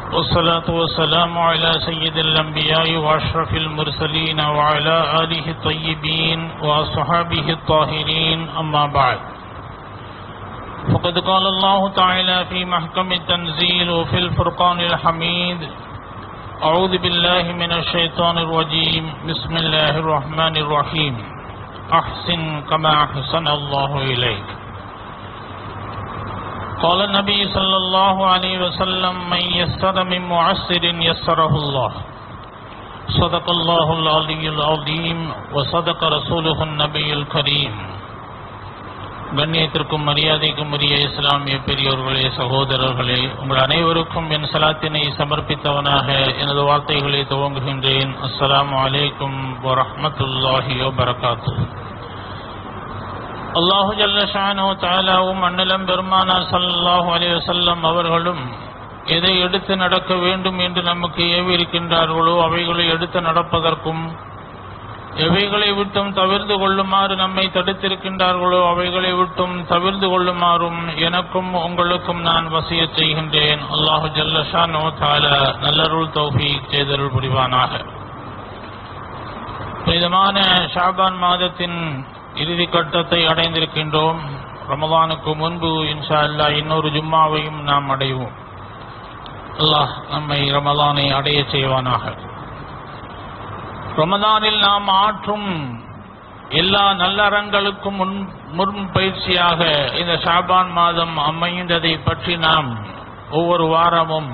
والصلاة والسلام على سيد الأنبياء وأشرف المرسلين وعلى آله الطيبين وأصحابه الطاهرين أما بعد فقد قال الله تعالى في محكم التنزيل وفي الفرقان الحميد أعوذ بالله من الشيطان الرجيم بسم الله الرحمن الرحيم أحسن كما أحسن الله إليك قال النبي صلى الله عليه وسلم من يسر من معسر يسره الله صدق الله العلي العظيم وصدق رسوله النبي الكريم கண்ணியத்திற்கும் மரியாதைக்கும் உரிய இஸ்லாமிய பெரியோர்களே சகோதரர்களே உங்கள் அனைவருக்கும் என் சலாத்தினை சமர்ப்பித்தவனாக எனது வார்த்தைகளை துவங்குகின்றேன் அஸ்ஸலாமு அலைக்கும் வரஹ்மத்துல்லாஹி வபரகாத்து அல்லாஹு ஜல்லஷானோ தாலாவும் அண்ணலம் பெருமானார் ஸல்லல்லாஹு அலைஹி வஸல்லம் அவர்களும் எதை எடுத்து நடக்க வேண்டும் என்று நமக்கு ஏவி இருக்கின்றார்களோ அவைகளை எடுத்து நடப்பதற்கும் எவைகளை விட்டும் தவிர்ந்து கொள்ளுமாறு நம்மை தடுத்திருக்கின்றார்களோ அவைகளை விட்டும் தவிர்ந்து கொள்ளுமாறும் எனக்கும் உங்களுக்கும் நான் வசிய செய்கின்றேன் அல்லாஹு ஜல்லஷானோ தாலா நல்லருள் தௌஃபீக் செய்தருள் புரிவானாக புனிதமான ஷாபான் மாதத்தின் இறுதி கட்டத்தை அடைந்திருக்கின்றோம் ரமதானுக்கு முன்பு இன்ஷா அல்லா இன்னொரு ஜும்மாவையும் நாம் அடைவோம் அல்லாஹ் நம்மை ரமதானை அடைய செய்வானாக ரமதானில் நாம் ஆற்றும் எல்லா நல்லறங்களுக்கும் முன் முன் பயிற்சியாக இந்த ஷாபான் மாதம் அமைந்ததை பற்றி நாம் ஒவ்வொரு வாரமும்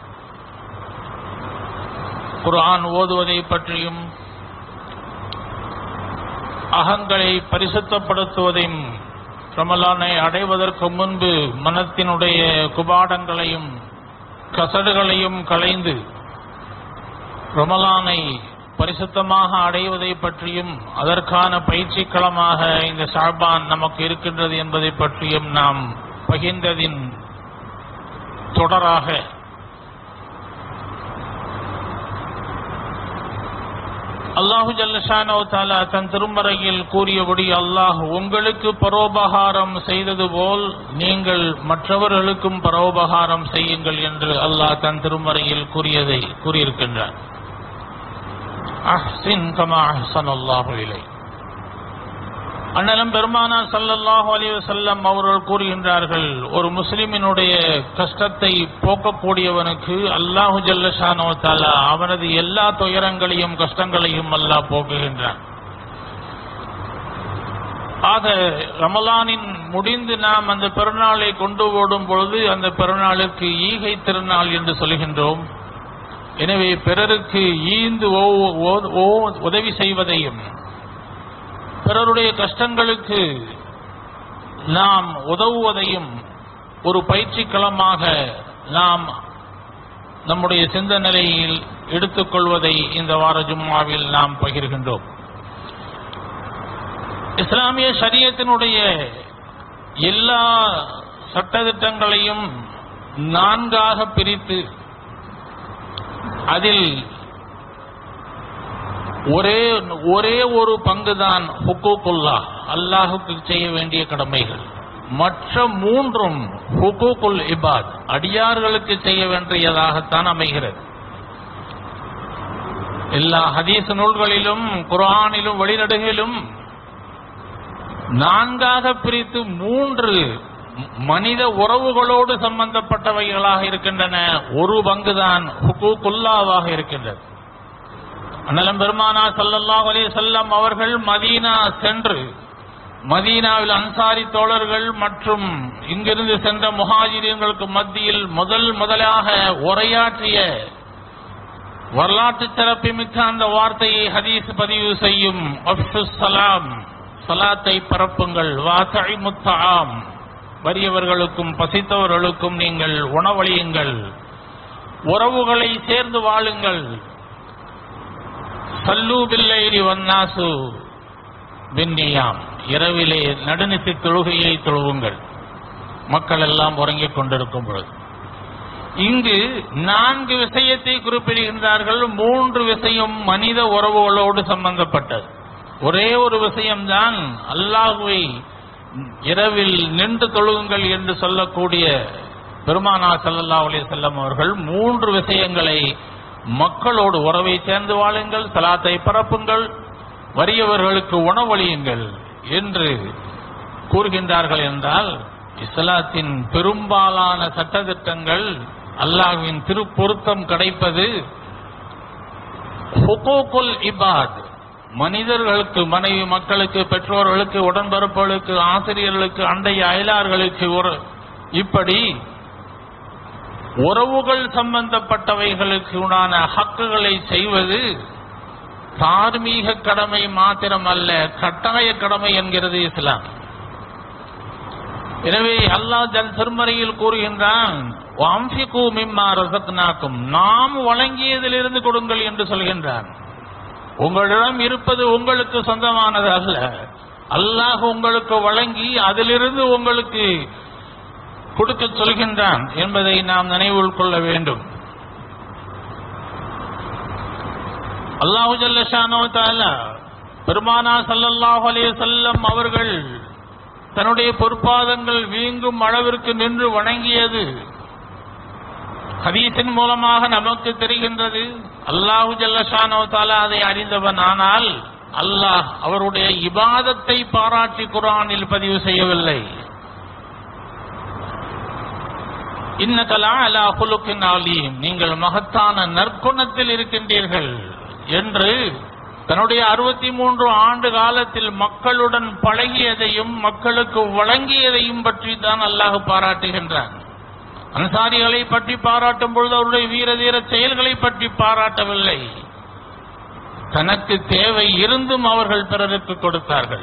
குர்ஆன் ஓதுவதை பற்றியும் அகங்களை பரிசுத்தப்படுத்துவதையும் ரமலானை அடைவதற்கு முன்பு மனத்தினுடைய குபாடங்களையும் கசடுகளையும் களைந்து ரமலானை பரிசுத்தமாக அடைவதை பற்றியும் அதற்கான பயிற்சி களமாக இந்த ஷாபான் நமக்கு இருக்கின்றது என்பதை பற்றியும் நாம் பகிர்ந்ததின் தொடராக அல்லாஹு ஜல்லஷானோ தாலா தன் திருமறையில் கூறியபடி அல்லாஹ் உங்களுக்கு பரோபகாரம் செய்தது போல் நீங்கள் மற்றவர்களுக்கும் பரோபகாரம் செய்யுங்கள் என்று அல்லாஹ் தன் திருமறையில் கூறியதை கூறியிருக்கின்றார் அஹ்சின் கமா அஹ்சன் அல்லாஹு இலை அண்ணலம் பெருமானா சல்லல்லாஹு அலைஹி வஸல்லம் அவர்கள் கூறுகின்றார்கள் ஒரு முஸ்லிமினுடைய கஷ்டத்தை போக்கக்கூடியவனுக்கு அல்லாஹு ஜல்லஷானோ தாலா அவனது எல்லா துயரங்களையும் கஷ்டங்களையும் அல்லாஹ் போக்குகின்றான் ஆக ரமலானின் முடிந்து நாம் அந்த பெருநாளை கொண்டு ஓடும் பொழுது அந்த பெருநாளுக்கு ஈகை திருநாள் என்று சொல்கின்றோம் எனவே பிறருக்கு ஈந்து உதவி செய்வதையும் பிறருடைய கஷ்டங்களுக்கு நாம் உதவுவதையும் ஒரு பயிற்சி களமாக நாம் நம்முடைய சிந்தனையில் எடுத்துக்கொள்வதை இந்த வார ஜும்மாவில் நாம் பகிர்கின்றோம் இஸ்லாமிய சரியத்தினுடைய எல்லா சட்டத்திட்டங்களையும் நான்காக பிரித்து அதில் ஒரே ஒரே ஒரு பங்குதான் ஹுக்கூக்குல்லா அல்லாஹுக்கு செய்ய வேண்டிய கடமைகள் மற்ற மூன்றும் ஹுக்கூக்குல் இபாத் அடியார்களுக்கு செய்ய வேண்டியதாகத்தான் அமைகிறது எல்லா ஹதீஸ் நூல்களிலும் குரானிலும் வழிநடுகிலும் நான்காக பிரித்து மூன்று மனித உறவுகளோடு சம்பந்தப்பட்டவைகளாக இருக்கின்றன ஒரு பங்குதான் ஹுக்கூக்குல்லாவாக இருக்கின்றது அண்ணலம் பெருமானா சல்லல்லாஹ் அலே செல்லம் அவர்கள் மதீனா சென்று மதீனாவில் அன்சாரி தோழர்கள் மற்றும் இங்கிருந்து சென்ற முஹாஜிரியர்களுக்கு மத்தியில் முதல் முதலாக உரையாற்றிய வரலாற்று சிறப்புமிக்க அந்த வார்த்தையை ஹதீஸ் பதிவு செய்யும் சலாம் சலாத்தை பரப்புங்கள் வாசை முத்தாம் வறியவர்களுக்கும் பசித்தவர்களுக்கும் நீங்கள் உணவளியுங்கள் உறவுகளை சேர்ந்து வாழுங்கள் சல்லு பில்லைரி வன்னாசு பின்னியாம் இரவிலே நடுநிசி தொழுகையை தொழுவுங்கள் மக்கள் எல்லாம் உறங்கிக் கொண்டிருக்கும் பொழுது இங்கு நான்கு விஷயத்தை குறிப்பிடுகின்றார்கள் மூன்று விஷயம் மனித உறவுகளோடு சம்பந்தப்பட்டது ஒரே ஒரு விஷயம்தான் அல்லாஹுவை இரவில் நின்று தொழுகுங்கள் என்று சொல்லக்கூடிய பெருமானா ஸல்லல்லாஹு அலைஹி வஸல்லம் அவர்கள் மூன்று விஷயங்களை மக்களோடு உறவை சேர்ந்து வாழுங்கள் சலாத்தை பரப்புங்கள் வறியவர்களுக்கு உணவளியுங்கள் என்று கூறுகின்றார்கள் என்றால் இஸ்லாத்தின் பெரும்பாலான சட்டதிட்டங்கள் அல்லாஹ்வின் திருப்பொருத்தம் கிடைப்பது ஹுகூக்குல் இபாத் மனிதர்களுக்கு மனைவி மக்களுக்கு பெற்றோர்களுக்கு உடன்பிறப்புகளுக்கு ஆசிரியர்களுக்கு அண்டைய அயலார்களுக்கு ஒரு இப்படி உறவுகள் சம்பந்தப்பட்டவைகளுக்கு உண்டான ஹக்குகளை செய்வது தார்மீக கடமை மாத்திரமல்ல கட்டாய கடமை என்கிறது இஸ்லாம் எனவே அல்லாஹ் ஜல் திருமறையில் கூறுகின்றான் "வஅன்ஃபிகு மிம்மா ரஸக்னாக்கும் நாம் வழங்கியதிலிருந்து கொடுங்கள் என்று சொல்கின்றான் உங்களிடம் இருப்பது உங்களுக்கு சொந்தமானது அல்ல அல்லாஹ் உங்களுக்கு வழங்கி அதிலிருந்து உங்களுக்கு கொடுக்க சொல்கின்றான் என்பதை நாம் நினைவில் கொள்ள வேண்டும் அல்லாஹு ஜல்லஷானோ தாலா பெருமானா ஸல்லல்லாஹு அலைஹி வஸல்லம் அவர்கள் தன்னுடைய பொற்பாதங்கள் வீங்கும் அளவிற்கு நின்று வணங்கியது ஹதீஸின் மூலமாக நமக்கு தெரிகின்றது அல்லாஹு ஜல்லஷானோ தாலா அதை அறிந்தவன் ஆனால் அல்லாஹ் அவருடைய இபாதத்தை பாராட்டி குர்ஆனில் பதிவு செய்யவில்லை இன்னகலா அலா குலுக்கின் ஆலீம் நீங்கள் மகத்தான நற்குணத்தில் இருக்கின்றீர்கள் என்று தன்னுடைய அறுபத்தி மூன்று ஆண்டு காலத்தில் மக்களுடன் பழகியதையும் மக்களுக்கு வழங்கியதையும் பற்றி தான் அல்லாஹ் பாராட்டுகின்றான் அன்சாரிகளை பற்றி பாராட்டும் பொழுது அவருடைய வீர தீர செயல்களை பற்றி பாராட்டவில்லை தனக்கு தேவை இருந்தும் அவர்கள் பிறருக்கு கொடுத்தார்கள்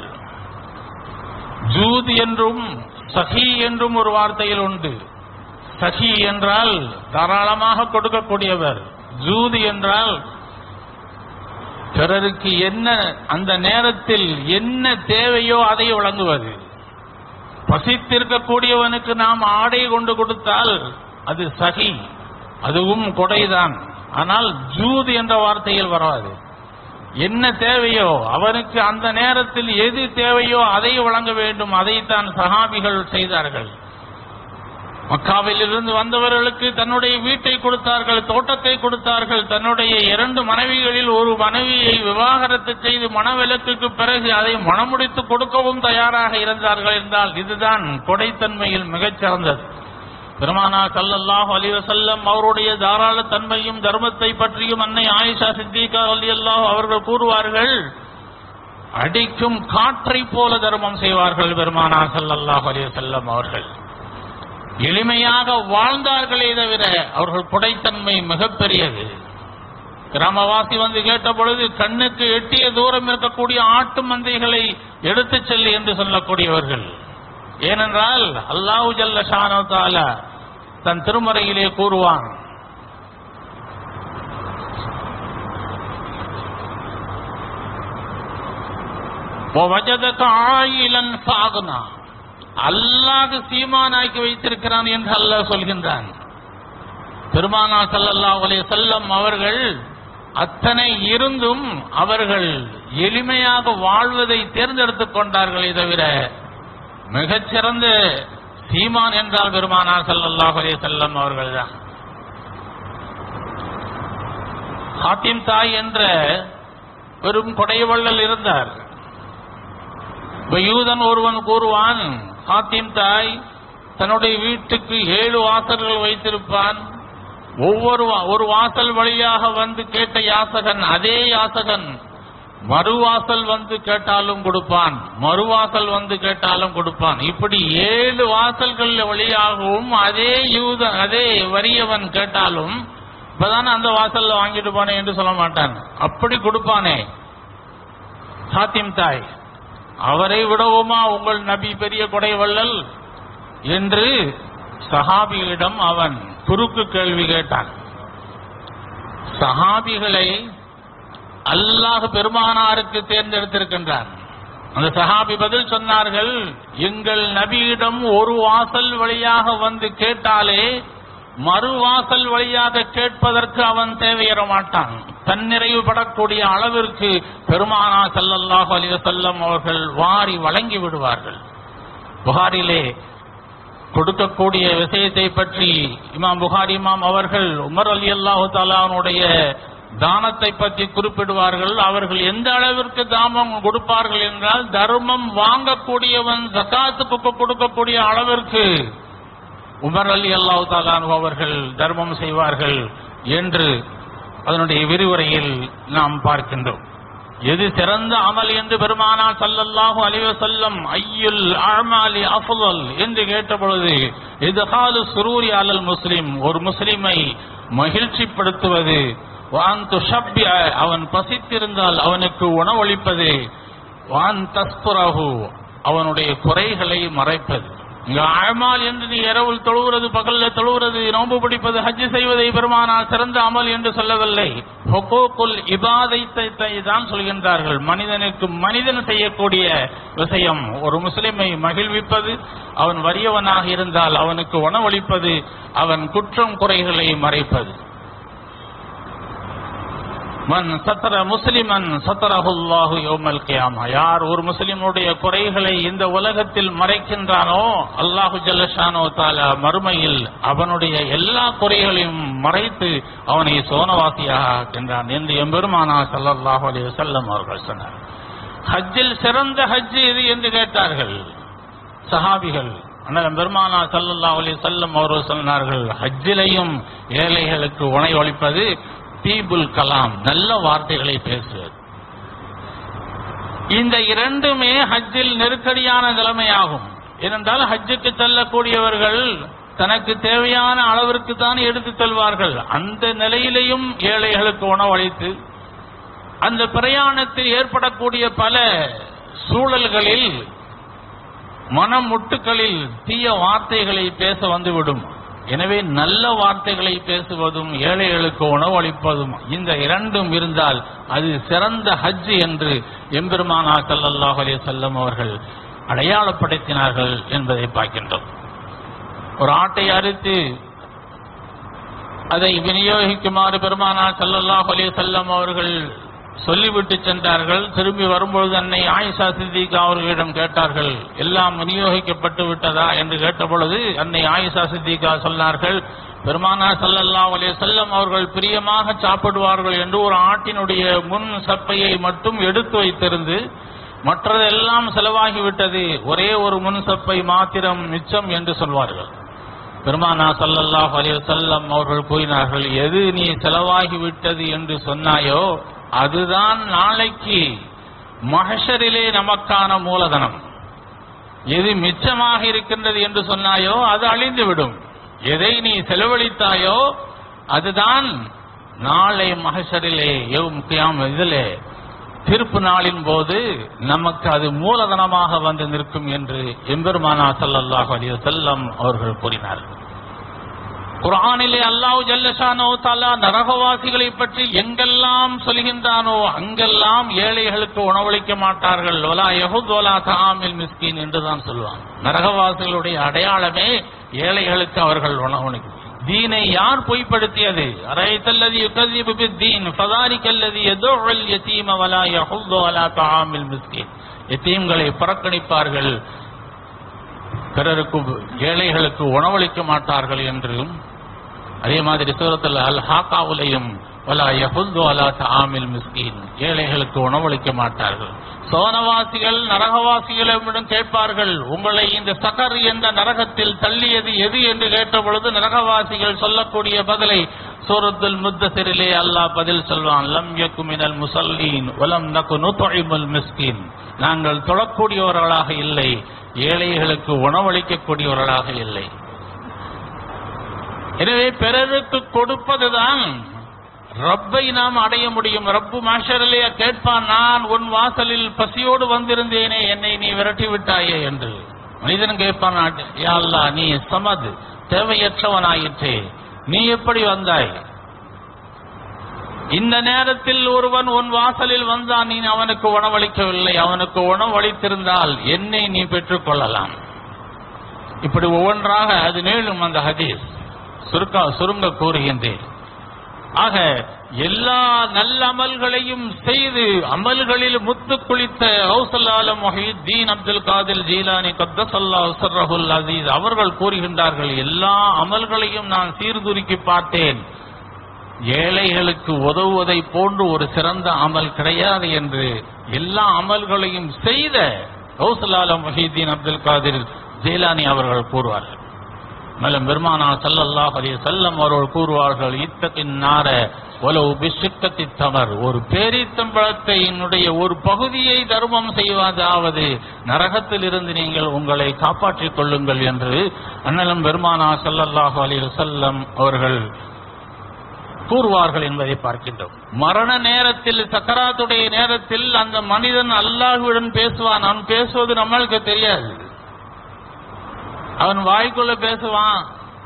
ஜூத் என்றும் சஹி என்றும் ஒரு வார்த்தையில் உண்டு சஹி என்றால் தாராளமாக கொடுக்கக்கூடியவர் ஜூது என்றால் பிறருக்கு என்ன அந்த நேரத்தில் என்ன தேவையோ அதை வழங்குவது பசித்திருக்கக்கூடியவனுக்கு நாம் ஆடை கொண்டு கொடுத்தால் அது சகி அதுவும் கொடைதான் ஆனால் ஜூது என்ற வார்த்தையில் வராது என்ன தேவையோ அவனுக்கு அந்த நேரத்தில் எது தேவையோ அதை வழங்க வேண்டும் அதைத்தான் சஹாபிகள் செய்தார்கள் மக்காவில் இருந்து வந்தவர்களுக்கு தன்னுடைய வீட்டை கொடுத்தார்கள் தோட்டத்தை கொடுத்தார்கள் தன்னுடைய இரண்டு மனைவிகளில் ஒரு மனைவியை விவாகரத்து செய்து மனவிலக்குக்கு பிறகு அதை மணமுடித்து கொடுக்கவும் தயாராக இருந்தார்கள் என்றால் இதுதான் கொடைத்தன்மையில் மிகச் சிறந்தது பெருமானா ஸல்லல்லாஹு அலைஹி வஸல்லம் அவருடைய தாராள தன்மையும் தர்மத்தை பற்றியும் அன்னை ஆயிஷா சித்திகா ரலியல்லாஹு அவர்கள் கூறுவார்கள் அடிக்கும் காற்றை போல தர்மம் செய்வார்கள் பெருமானா ஸல்லல்லாஹு அலைஹி வஸல்லம் அவர்கள் எளிமையாக வாழ்ந்தார்களே தவிர அவர்கள் கொடைத்தன்மை மிகப்பெரியது கிராமவாசி வந்து கேட்ட பொழுது கண்ணுக்கு எட்டிய தூரம் இருக்கக்கூடிய ஆட்டு மந்தைகளை எடுத்துச் செல்லு என்று சொல்லக்கூடியவர்கள் ஏனென்றால் அல்லாஹு ஜல்ல ஷானோ தாலா தன் திருமறையிலே கூறுவான் وَوَجَدَكَ عَائِلًا فَأَغْنَى அல்லாஹ் சீமானாக்கி வைத்திருக்கிறான் என்று அல்லாஹ் சொல்கின்றான் பெருமானா ஸல்லல்லாஹு அலைஹி வஸல்லம் அவர்கள் அத்தனை இருந்தும் அவர்கள் எளிமையாக வாழ்வதை தேர்ந்தெடுத்துக் கொண்டார்களே தவிர மிகச்சிறந்த சீமான் என்றால் பெருமானா ஸல்லல்லாஹு அலைஹி வஸல்லம் அவர்கள்தான் ஹாத்திம் தாய் என்ற பெரும் கொடைவள்ளல் இருந்தார் இப்ப யூதன் ஒருவன் கூறுவான் ஹாத்திம் தாய் தன்னுடைய வீட்டுக்கு ஏழு வாசல்கள் வைத்திருப்பான் ஒவ்வொரு வா- ஒரு வாசல் வழியாக வந்து கேட்ட யாசகன் அதே யாசகன் மறுவாசல் வந்து கேட்டாலும் கொடுப்பான் மறுவாசல் வந்து கேட்டாலும் கொடுப்பான் இப்படி ஏழு வாசல்கள் வழியாகவும் அதே யூதன் அதே வறியவன் கேட்டாலும் இப்பதானே அந்த வாசல்ல வாங்கிட்டு போனேன் என்று சொல்ல மாட்டான் அப்படி கொடுப்பானே ஹாத்திம் தாய் அவரை விடவுமா உங்கள் நபி பெரிய கொடை வள்ளல் என்று சஹாபிகளிடம் அவன் குறுக்கு கேள்வி கேட்டான் சஹாபிகளை அல்லாஹ் பெருமானாருக்கு தேர்ந்தெடுத்திருக்கின்றான் அந்த சஹாபி பதில் சொன்னார்கள் எங்கள் நபியிடம் ஒரு வாசல் வழியாக வந்து கேட்டாலே மறு வாசல் வழியாக கேட்பதற்கு அவன் தேவையற மாட்டான் தன்னிறைவு படக்கூடிய அளவிற்கு பெருமானா ஸல்லல்லாஹு அலைஹி வஸல்லம் அவர்கள் வாரி வழங்கி விடுவார்கள் புகாரிலே கொடுக்கக்கூடிய விஷயத்தை பற்றி இமாம் புகாரி இமாம் அவர்கள் உமர் அலி அல்லாஹு தாலாவுடைய தானத்தை பற்றி குறிப்பிடுவார்கள் அவர்கள் எந்த அளவிற்கு தாமம் கொடுப்பார்கள் என்றால் தர்மம் வாங்கக்கூடியவன் ஜக்காத்துக்கு கொடுக்கக்கூடிய அளவிற்கு உமர் அலி அல்லாஹு தாலானு அவர்கள் தர்மம் செய்வார்கள் என்று அதனுடைய விரிவுரையில் நாம் பார்க்கின்றோம் எது சிறந்த அமல் என்று பெருமானார் ஸல்லல்லாஹு அலைஹி வஸல்லம் ஐயுல் அமாலி அஃதல் என்று கேட்டபொழுது இதுகாலு சுரூரி அலல் முஸ்லிம் ஒரு முஸ்லிமை மகிழ்ச்சிப்படுத்துவது வான் துஷப்பி அவன் பசித்திருந்தால் அவனுக்கு உணவளிப்பது வான் தஸ்துரஹு அவனுடைய குறைகளை மறைப்பது இங்க அமால் என்று நீ இரவில் தொழுகிறது பகல்ல தொழுகிறது நோன்பு பிடிப்பது ஹஜ் செய்வதை பெருமானால் சிறந்த அமல் என்று சொல்லவில்லை ஹொகோக்குல் இபாதைத்தை தான் சொல்கின்றார்கள் மனிதனுக்கு மனிதன் செய்யக்கூடிய விஷயம் ஒரு முஸ்லிமை மகிழ்விப்பது அவன் வறியவனாக இருந்தால் அவனுக்கு உணவளிப்பது அவன் குற்றம் குறைகளை மறைப்பது மன் சத்தர முஸ்லிமன் சத்தரஹுல்லாஹு யௌமல் கியாமா யார் ஒரு முஸ்லிமுடைய குறைகளை இந்த உலகத்தில் மறைக்கின்றானோ அல்லாஹு ஜல்லஷானோ தாலா மறுமையில் அவனுடைய எல்லா குறைகளையும் மறைத்து அவனை சோனவாசியாக ஆக்கின்றான் என்று எம்பெருமானா ஸல்லல்லாஹு அலைஹி வஸல்லம் அவர்கள் சொன்னார் ஹஜ்ஜில் சிறந்த ஹஜ் எது என்று கேட்டார்கள் சஹாபிகள் ஆனால் பெருமானா ஸல்லல்லாஹு அலைஹி வஸல்லம் அவர்கள் சொன்னார்கள் ஹஜ்ஜிலையும் ஏழைகளுக்கு உணவளிப்பது தீபுல் கலாம் நல்ல வார்த்தைகளை பேசுவது இந்த இரண்டுமே ஹஜ்ஜில் நெருக்கடியான நிலைமையாகும் ஏனென்றால் ஹஜ்ஜுக்கு செல்லக்கூடியவர்கள் தனக்கு தேவையான அளவிற்கு தான் எடுத்துச் செல்வார்கள் அந்த நிலையிலையும் ஏழைகளுக்கு உணவளித்து அந்த பிரயாணத்தில் ஏற்படக்கூடிய பல சூழல்களில் மனம் முட்டுக்களில் தீய வார்த்தைகளை பேச வந்துவிடும் எனவே நல்ல வார்த்தைகளை பேசுவதும் ஏழைகளுக்கு உணவளிப்பதும் இந்த இரண்டும் இருந்தால் அது சிறந்த ஹஜ் என்று எம்பெருமானா ஸல்லல்லாஹு அலைஹி வஸல்லம் அவர்கள் அடையாளப்படுத்தினார்கள் என்பதை பார்க்கின்றோம் ஒரு ஆட்டை அறுத்து அதை விநியோகிக்குமாறு பெருமானா ஸல்லல்லாஹு அலைஹி வஸல்லம் அவர்கள் சொல்லிவிட்டு சென்றார்கள் திரும்பி வரும்பொழுது அன்னை ஆயிஷா சித்திகா அவர்களிடம் கேட்டார்கள் எல்லாம் விநியோகிக்கப்பட்டு விட்டதா என்று கேட்டபொழுது அன்னை ஆயிஷா சித்திகா சொன்னார்கள் பெருமானா ஸல்லல்லாஹு அலைஹி வஸல்லம் அவர்கள் பிரியமாக சாப்பிடுவார்கள் என்று ஒரு ஆட்டினுடைய முன் சப்பையை மட்டும் எடுத்து வைத்திருந்து மற்றதெல்லாம் செலவாகிவிட்டது ஒரே ஒரு முன் சப்பை மாத்திரம் மிச்சம் என்று சொல்வார்கள் பெருமானா ஸல்லல்லாஹு அலைஹி வஸல்லம் அவர்கள் கூறினார்கள் எது நீ செலவாகிவிட்டது என்று சொன்னாயோ அதுதான் நாளைக்கு மகஷரிலே நமக்கான மூலதனம் எது மிச்சமாக இருக்கின்றது என்று சொன்னாயோ அது அழிந்துவிடும் எதை நீ செலவழித்தாயோ அதுதான் நாளை மகஷரிலே எவும் கியாம் இதிலே தீர்ப்பு நாளின் போது நமக்கு அது மூலதனமாக வந்து நிற்கும் என்று எம்பெருமானா ஸல்லல்லாஹு அலைஹி வஸல்லம் அவர்கள் கூறினார்கள் குர்ஆனிலே அல்லாஹ் ஜல்லஷானோ தாலா நரகவாசிகளை பற்றி எங்கெல்லாம் சொல்கின்றானோ அங்கெல்லாம் ஏழைகளுக்கு உணவளிக்க மாட்டார்கள் வலா யஹுத் வலா தஆமில் மிஸ்கின் என்று தான் சொல்வான் நரகவாசிகளுடைய அடையாளமே ஏழைகளுக்கு அவர்கள் உணவளிக்கும் தீனை யார் பொய்ப்படுத்தியது அரைத்தல்லதி யுகதிபு பித்தீன் ஃபதாரிக்கல்லதி யதுல் யதீம வலா யஹுத் வலா தஆமில் மிஸ்கின் யதீம்களை புறக்கணிப்பார்கள் பிறருக்கு ஏழைகளுக்கு உணவளிக்க மாட்டார்கள் என்றும் அதே மாதிரி சூரத்தில் அல் ஹாக்காவுலையும் வலா யஹுந்து அலா தஆமில் மிஸ்கீன் ஏழைகளுக்கு உணவளிக்க மாட்டார்கள் சோனவாசிகள் நரகவாசிகளிடம் கேட்பார்கள் உங்களை இந்த சகர் என்ற நரகத்தில் தள்ளியது எது என்று கேட்ட பொழுது நரகவாசிகள் சொல்லக்கூடிய பதிலை சூரத்துல் முத்தசிரிலே அல்லாஹ் பதில் சொல்வான் லம் யக்கு மினல் முசல்லீன் வலம் நக்கு நுத்இமுல் மிஸ்கீன் நாங்கள் தொழக்கூடியவர்களாக இல்லை ஏழைகளுக்கு உணவளிக்கக்கூடியவர்களாக இல்லை எனவே பிறருக்கு கொடுப்பதுதான் ரப்பை நாம் அடைய முடியும் ரப்பு மாஷரிலே கேட்பான் நான் உன் வாசலில் பசியோடு வந்திருந்தேனே என்னை நீ விரட்டி விட்டாயே என்று மனிதன் கேட்பான் யா அல்லாஹ் நீ சமது தேவையற்றவனாயிற்றே நீ எப்படி வந்தாய் இந்த நேரத்தில் ஒருவன் உன் வாசலில் வந்தான் நீ அவனுக்கு உணவளிக்கவில்லை அவனுக்கு உணவளித்திருந்தால் என்னை நீ பெற்றுக் கொள்ளலாம் இப்படி ஒவ்வொன்றாக அது மேலும் அந்த ஹதீஸ் சுருக்க சுருங்க கூறுகின்றேன் ஆக எல்லா நல்ல அமல்களையும் செய்து அமல்களில் முத்து குளித்த ஹவுசல்லாலம் மொஹீத்தீன் அப்துல் காதில் ஜீலானி கத்தசல்லா சர்ரஹுல் அசீஸ் அவர்கள் கூறுகின்றார்கள் எல்லா அமல்களையும் நான் சீர்தூக்கி பார்த்தேன் ஏழைகளுக்கு உதவுவதை போன்று ஒரு சிறந்த அமல் கிடையாது என்று எல்லா அமல்களையும் செய்த கௌசலாலம் மஹீதீன் அப்துல் காதிர் ஜெயிலானி அவர்கள் கூறுவார்கள் மேலும் பெருமானா சல்லல்லாஹ் அலைஹி செல்லம் அவர்கள் கூறுவார்கள் இத்தத்தின் நார உலவு பிசுக்கத்தி தமர் ஒரு பேரித்தம்பழத்தையினுடைய ஒரு பகுதியை தர்மம் செய்வதாவது நரகத்தில் இருந்து நீங்கள் உங்களை காப்பாற்றிக் கொள்ளுங்கள் என்று அண்ணலும் பெருமானா சல்லல்லாஹு அலைஹி செல்லம் அவர்கள் கூறுவார்கள் என்பதை பார்க்கின்றோம் மரண நேரத்தில் சக்கராத்துடைய நேரத்தில் அந்த மனிதன் அல்லாஹுடன் பேசுவான் அவன் பேசுவது நம்மளுக்கு தெரியாது அவன் வாய்க்குள்ள பேசுவான்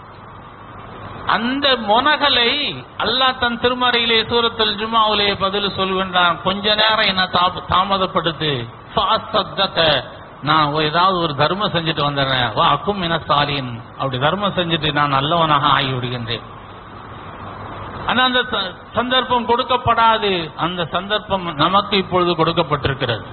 அந்த மொனகலை அல்லாஹ் தன் திருமறையிலே சூரத்தில் ஜுமாவிலே பதில் சொல்கின்றான் கொஞ்ச நேரம் என்ன தாம- தாமதப்படுத்து ஃபாஸ்தத்த. நான் ஒரு- ஏதாவது ஒரு தர்மம் செஞ்சுட்டு வந்துடுறேன் வா அக்கும் இன சாலின் அப்படி தர்மம் செஞ்சுட்டு நான் நல்லவனாக ஆகி விடுகின்றேன் ஆனா அந்த ச- சந்தர்ப்பம் கொடுக்கப்படாது அந்த சந்தர்ப்பம் நமக்கு இப்பொழுது கொடுக்கப்பட்டிருக்கிறது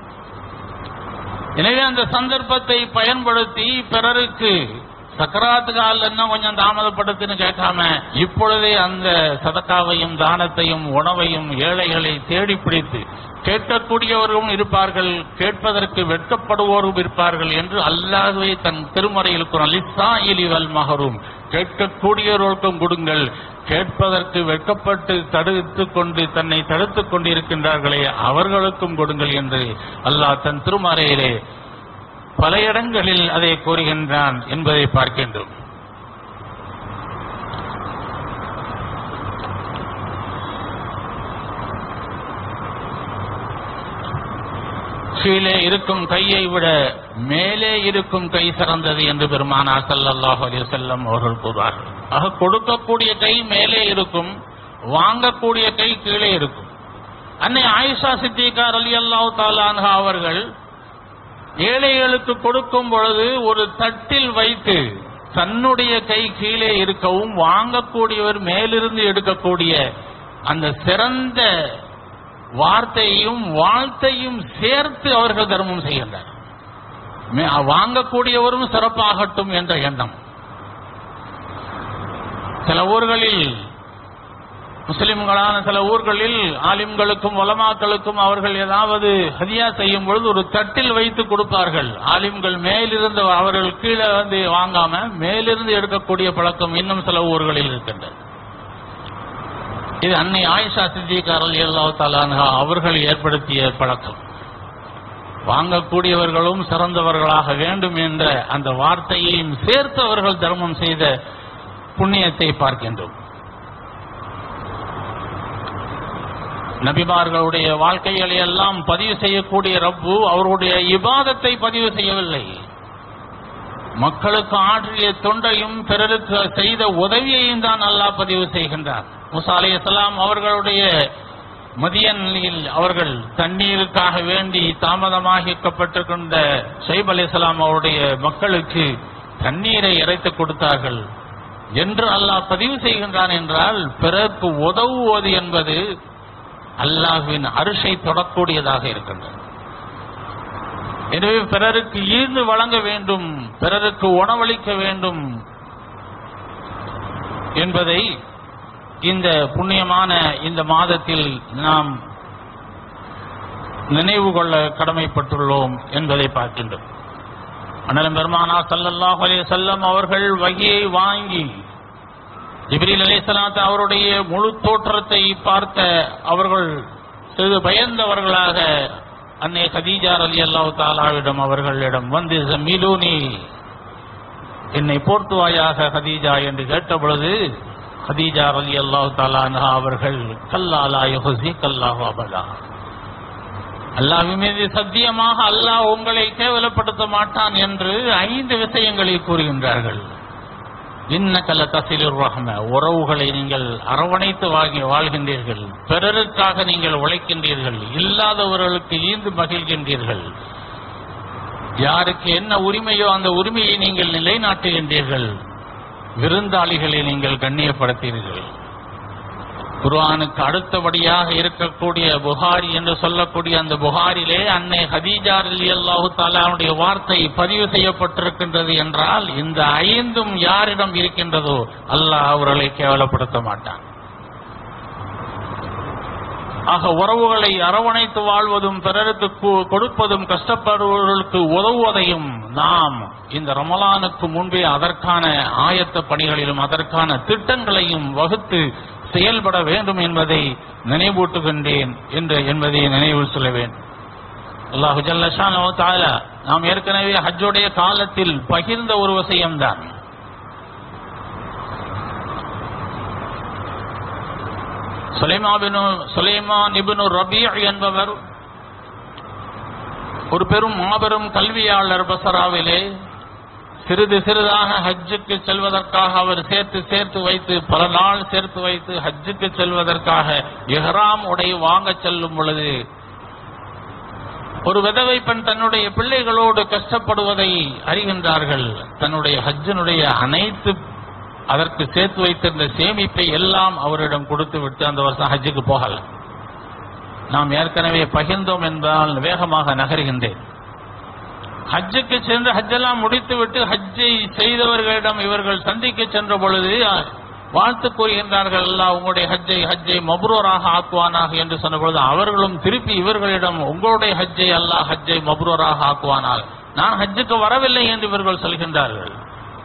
எனவே அந்த சந்தர்ப்பத்தை பயன்படுத்தி பிறருக்கு சக்கராத்து கால இன்னும் கொஞ்சம் தாமதப்படுத்துன்னு கேட்காம இப்பொழுதே அந்த சதக்காவையும் தானத்தையும் உணவையும் ஏழைகளை தேடி பிடித்து கேட்கக்கூடியவர்களும் இருப்பார்கள் கேட்பதற்கு வெட்கப்படுவோரும் இருப்பார்கள் என்று அல்லாஹ்வே தன் திருமறையில் கூறும் லிஸ்ஸா இலிவல் மகரும் கேட்கக்கூடியவர்களுக்கும் கொடுங்கள் கேட்பதற்கு வெட்கப்பட்டு தடுத்துக் கொண்டு தன்னை தடுத்துக் கொண்டு இருக்கின்றார்களே அவர்களுக்கும் கொடுங்கள் என்று அல்லாஹ் தன் திருமறையிலே பல இடங்களில் அதை கூறுகின்றான் என்பதை பார்க்கின்றோம் கீழே இருக்கும் கையை விட மேலே இருக்கும் கை சிறந்தது என்று பெருமானார் ஸல்லல்லாஹு அலைஹி வஸல்லம் அவர்கள் கூறுவார்கள் ஆக கொடுக்கக்கூடிய கை மேலே இருக்கும் வாங்கக்கூடிய கை கீழே இருக்கும் அன்னை ஆயிஷா சித்திகா ரலியல்லாஹு தஆலா அன்ஹா அவர்கள் ஏழைகளுக்கு கொடுக்கும் பொழுது ஒரு தட்டில் வைத்து தன்னுடைய கை கீழே இருக்கவும் வாங்கக்கூடியவர் மேலிருந்து எடுக்கக்கூடிய அந்த சிறந்த வார்த்தையும் வாழ்த்தையும் சேர்த்து அவர்கள் தர்மம் செய்கின்றனர் மே- வாங்கக்கூடியவரும் சிறப்பாகட்டும் என்ற எண்ணம் சில ஊர்களில் முஸ்லிம்களான சில ஊர்களில் ஆலிம்களுக்கும் வலமாக்களுக்கும் அவர்கள் ஏதாவது ஹதியா செய்யும் பொழுது ஒரு தட்டில் வைத்து கொடுப்பார்கள் ஆலிம்கள் மேலிருந்து அவர்கள் கீழே வந்து வாங்காம மேலிருந்து எடுக்கக்கூடிய பழக்கம் இன்னும் சில ஊர்களில் இருக்கின்றது இது அன்னை ஆயிஷா சித்திகாரல் எல்லாத்தாலான்ஹா அவர்கள் ஏற்படுத்திய பழக்கம் வாங்கக்கூடியவர்களும் சிறந்தவர்களாக வேண்டும் என்ற அந்த வார்த்தையையும் சேர்த்து அவர்கள் தர்மம் செய்த புண்ணியத்தை பார்க்கின்றோம் நபிமார்களுடைய வாழ்க்கைகளை எல்லாம் பதிவு செய்யக்கூடிய ரப்பு அவருடைய இபாதத்தை பதிவு செய்யவில்லை மக்களுக்கு ஆற்றிய தொண்டையும் பிறருக்கு செய்த உதவியையும் தான் அல்லாஹ் பதிவு செய்கின்றார் முசா அலைஹிஸ்ஸலாம் அவர்களுடைய மதியனில் அவர்கள் தண்ணீருக்காக வேண்டி தாமதமாகிக்கப்பட்டிருக்கின்ற ஷைப் அலைஹிஸ்ஸலாம் அவருடைய மக்களுக்கு தண்ணீரை இறைத்து கொடுத்தார்கள் என்று அல்லாஹ் பதிவு செய்கின்றான் என்றால் பிறருக்கு உதவுவது என்பது அல்லாஹ்வின் அரிசை தொடக்கூடியதாக இருக்கின்றது எனவே பிறருக்கு ஈர்ந்து வழங்க வேண்டும் பிறருக்கு உணவளிக்க வேண்டும் என்பதை இந்த புண்ணியமான இந்த மாதத்தில் நாம் நினைவு கொள்ள கடமைப்பட்டுள்ளோம் என்பதை பார்க்கின்றோம் அண்ணலம் பெருமானா ஸல்லல்லாஹு அலைஹி வஸல்லம் அவர்கள் வகியை வாங்கி ஜிப்ரீல் அலைஹிஸ்ஸலாத்து அவருடைய முழு தோற்றத்தை பார்த்த அவர்கள் சிறிது பயந்தவர்களாக அன்னை கதீஜா ரலியல்லாஹு தாலாவிடம் அவர்களிடம் வந்து ஜமீலூனி என்னை போர்த்துவாயாக கதீஜா என்று கேட்ட பொழுது கதீஜா ரலியல்லாஹு தாலா அன்ஹா அவர்கள் கல்லாலா யுஹ்ஸி கல்லாஹு அபதா அல்லாஹ் மீது சத்தியமாக அல்லாஹ் உங்களை கேவலப்படுத்த மாட்டான் என்று ஐந்து விஷயங்களை கூறுகின்றார்கள் இன்னக்கல தசிலுர் ரஹ்ம உறவுகளை நீங்கள் அரவணைத்து வாங்கி வாழ்கின்றீர்கள் பிறருக்காக நீங்கள் உழைக்கின்றீர்கள் இல்லாதவர்களுக்கு ஈந்து மகிழ்கின்றீர்கள் யாருக்கு என்ன உரிமையோ அந்த உரிமையை நீங்கள் நிலைநாட்டுகின்றீர்கள் விருந்தாளிகளை நீங்கள் கண்ணியப்படுத்தீர்கள் குர்ஆனுக்கு அடுத்தபடியாக இருக்கக்கூடிய புகாரி என்று சொல்லக்கூடிய அந்த புகாரிலே அன்னை ஹதீஜா ரலியல்லாஹு தஆலாவுடைய வார்த்தை பதிவு செய்யப்பட்டிருக்கின்றது என்றால் இந்த ஐந்தும் யாரிடம் இருக்கின்றதோ அல்லாஹ் அவர்களை கேவலப்படுத்த மாட்டான் ஆக உறவுகளை அரவணைத்து வாழ்வதும் பிறருக்கு கு- கொடுப்பதும் கஷ்டப்படுபவர்களுக்கு உதவுவதையும் நாம் இந்த ரமலானுக்கு முன்பே அதற்கான ஆயத்த பணிகளிலும் அதற்கான திட்டங்களையும் வகுத்து செயல்பட வேண்டும் என்பதை நினைவூட்டுகின்றேன் என்று என்பதை நினைவில் சொல்ல வேண்டும் அல்லாஹு ஜல்லஷானோ தாலா நாம் ஏற்கனவே ஹஜ்ஜுடைய காலத்தில் பகிர்ந்த ஒரு விஷயம்தான் சுலைமாபினு சுலைமான் இப்னு ரபீ என்பவர் ஒரு பெரும் மாபெரும் கல்வியாளர் பசராவிலே சிறிது சிறிதாக ஹஜ்ஜுக்கு செல்வதற்காக அவர் சேர்த்து சேர்த்து வைத்து பல நாள் சேர்த்து வைத்து ஹஜ்ஜுக்கு செல்வதற்காக எஹ்ராம் உடை வாங்க செல்லும் பொழுது ஒரு விதவை பெண் தன்னுடைய பிள்ளைகளோடு கஷ்டப்படுவதை அறிகின்றார்கள் தன்னுடைய ஹஜ்ஜினுடைய அனைத்து அதற்கு சேர்த்து வைத்திருந்த சேமிப்பை எல்லாம் அவரிடம் கொடுத்து விட்டு அந்த வருஷம் ஹஜ்ஜுக்கு போகல நாம் ஏற்கனவே பகிர்ந்தோம் என்பதால் வேகமாக நகருகின்றேன் ஹஜ்ஜுக்கு சென்று ஹஜ்ஜெல்லாம் முடித்துவிட்டு ஹஜ்ஜை செய்தவர்களிடம் இவர்கள் சந்திக்க சென்ற பொழுது அஹ், வாழ்த்து கூறுகின்றார்கள் அல்லாஹ் உங்களுடைய ஹஜ்ஜை ஹஜ்ஜை மப்ரூராக ஆக்குவானாக என்று சொன்ன பொழுது அவர்களும் திருப்பி இவர்களிடம் உங்களுடைய ஹஜ்ஜை அல்லாஹ் ஹஜ்ஜை மப்ரூராக ஆக்குவானால் நான் ஹஜ்ஜுக்கு வரவில்லை என்று இவர்கள் சொல்கின்றார்கள்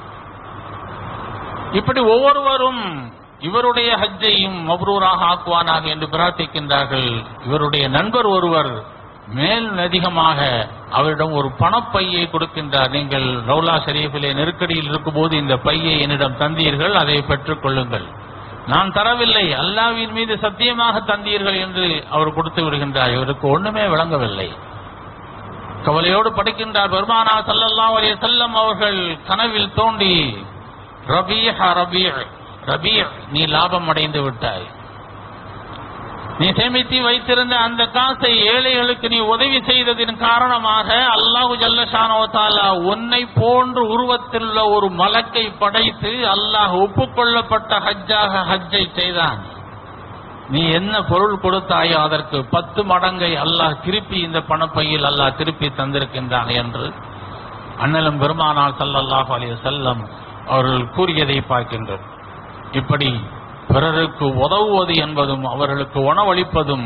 இப்படி ஒவ்வொருவரும் இவருடைய ஹஜ்ஜையும் மப்ரூராக ஆக்குவானாக என்று பிரார்த்திக்கின்றார்கள் இவருடைய நண்பர் ஒருவர் மேல் அதிகமாக அவரிடம் ஒரு பணப்பையை கொடுக்கின்றார் நீங்கள் ரவுலா ஷரீஃபிலே நெருக்கடியில் இருக்கும்போது இந்த பையை என்னிடம் தந்தீர்கள் அதை பெற்றுக் கொள்ளுங்கள் நான் தரவில்லை அல்லாவின் மீது சத்தியமாக தந்தீர்கள் என்று அவர் கொடுத்து விடுகின்றார் இவருக்கு ஒண்ணுமே விளங்கவில்லை கவலையோடு படிக்கின்றார் பெருமானா ஸல்லல்லாஹு அலைஹி வஸல்லம் அவர்கள் கனவில் தோண்டி ரபீஹ ரபீ ரபீ நீ லாபம் அடைந்து விட்டாய் நீ சேமித்து வைத்திருந்த அந்த காசை ஏழைகளுக்கு நீ உதவி செய்ததின் காரணமாக அல்லாஹு ஜல்லஷானோ தாலா உன்னை போன்று உருவத்தில் உள்ள ஒரு மலக்கை படைத்து அல்லாஹ் ஒப்புக்கொள்ளப்பட்ட ஹஜ்ஜாக ஹஜ்ஜை செய்தான் நீ என்ன பொருள் கொடுத்தாயோ அதற்கு பத்து மடங்கை அல்லாஹ் திருப்பி இந்த பணப்பையில் அல்லாஹ் திருப்பி தந்திருக்கின்றான் என்று அண்ணலும் பெருமானார் ஸல்லல்லாஹு அலைஹி வஸல்லம் அவர்கள் கூறியதை பார்க்கின்றோம் இப்படி பிறருக்கு உதவுவது என்பதும் அவர்களுக்கு உணவளிப்பதும்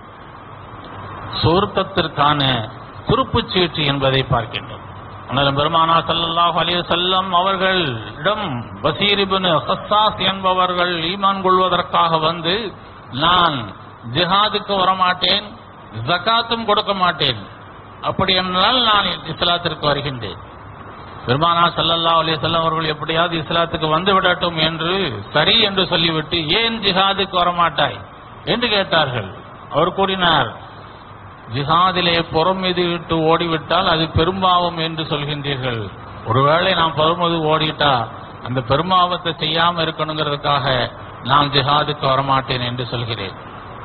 சொர்க்கத்திற்கான துருப்புச் சீட்டு என்பதை பார்க்கின்றோம் அண்ணலும் பெருமானா ஸல்லல்லாஹு அலைஹி வஸல்லம் அவர்களிடம் பசீர் இப்னு ஹஸ்ஸாஸ் என்பவர்கள் ஈமான் கொள்வதற்காக வந்து நான் ஜிஹாதுக்கு வரமாட்டேன் ஜகாத்தும் கொடுக்க மாட்டேன் அப்படி என்றால் நான் இஸ்லாத்திற்கு வருகின்றேன் பெருமானா ஸல்லல்லாஹு அலைஹி வஸல்லம் அவர்கள் எப்படியாவது இஸ்லாத்துக்கு வந்து விடட்டும் என்று சரி என்று சொல்லிவிட்டு ஏன் ஜிஹாதுக்கு வரமாட்டாய் என்று கேட்டார்கள் அவர் கூறினார் ஜிஹாதிலே புறம் விட்டு ஓடிவிட்டால் அது பெரும்பாவம் என்று சொல்கின்றீர்கள் ஒருவேளை நான் புறமது ஓடிட்டா அந்த பெரும்பாவத்தை செய்யாம இருக்கணுங்கிறதுக்காக நான் ஜிஹாதுக்கு வரமாட்டேன் என்று சொல்கிறேன்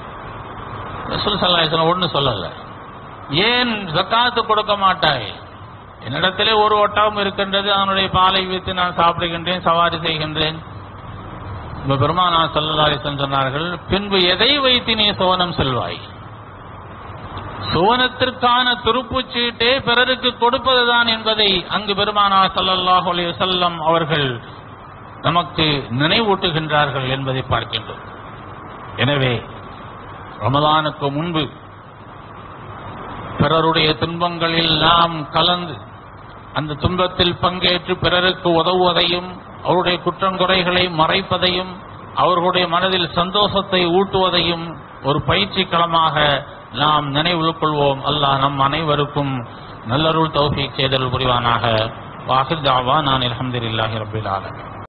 ரசூல் ஸல்லல்லாஹு அலைஹி வஸல்லம் ஒண்ணு சொல்லல ஏன் ஜக்காத்து கொடுக்க மாட்டாய் என்னிடத்திலே ஒரு ஒட்டகம் இருக்கின்றது அதனுடைய பாலை வைத்து நான் சாப்பிடுகின்றேன் சவாரி செய்கின்றேன் இப்ப பெருமானா சல்லல்லாரிசன் சொன்னார்கள் பின்பு எதை வைத்து நீ சோனம் செல்வாய் சுவனத்திற்கான துருப்புச் சீட்டே பிறருக்கு கொடுப்பதுதான் என்பதை அங்கு பெருமானா ஸல்லல்லாஹு அலைஹி வஸல்லம் அவர்கள் நமக்கு நினைவூட்டுகின்றார்கள் என்பதை பார்க்கின்றோம் எனவே ரமலானுக்கு முன்பு பிறருடைய துன்பங்களில் நாம் கலந்து அந்த துன்பத்தில் பங்கேற்று பிறருக்கு உதவுவதையும் அவருடைய குற்றங்குறைகளை மறைப்பதையும் அவர்களுடைய மனதில் சந்தோஷத்தை ஊட்டுவதையும் ஒரு பயிற்சி களமாக நாம் நினைவில் கொள்வோம் அல்லாஹ் நம் அனைவருக்கும் நல்லருள் தௌஃபீக் செய்தல் புரிவானாக வாஹிர் தாவா நான் அல்ஹம்துலில்லாஹி ரப்பில் ஆலமீன்